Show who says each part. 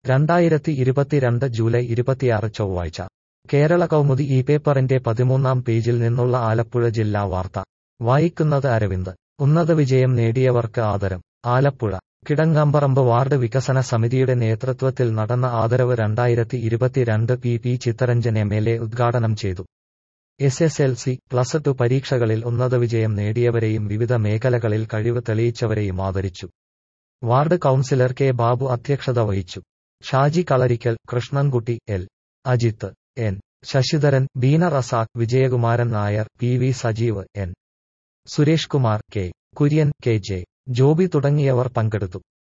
Speaker 1: രണ്ടായിരത്തി ഇരുപത്തിരണ്ട് ജൂലൈ ഇരുപത്തിയാറ് ചൊവ്വാഴ്ച കേരള കൗമുദി ഈ പേപ്പറിന്റെ പതിമൂന്നാം പേജിൽ നിന്നുള്ള ആലപ്പുഴ ജില്ലാ വാർത്ത വായിക്കുന്നത് അരവിന്ദ് ഉന്നത വിജയം നേടിയവർക്ക് ആദരം ആലപ്പുഴ കിടങ്ങാമ്പറമ്പ് വാർഡ് വികസന സമിതിയുടെ നേതൃത്വത്തിൽ നടന്ന ആദരവ് രണ്ടായിരത്തി ഇരുപത്തിരണ്ട് P P Chittaranjan M L A ഉദ്ഘാടനം ചെയ്തു S S L C plus two പരീക്ഷകളിൽ ഉന്നത വിജയം നേടിയവരെയും വിവിധ മേഖലകളിൽ കഴിവ് തെളിയിച്ചവരെയും ആദരിച്ചു വാർഡ് കൌൺസിലർ കെ ബാബു അധ്യക്ഷത വഹിച്ചു Shaji Kalarikkal Krishnankutty L Ajith N Sasidharan Beena Razak Vijayakumaran Nair P V Sajeev N Suresh Kumar K Kurian K J Joby തുടങ്ങിയവർ പങ്കെടുത്തു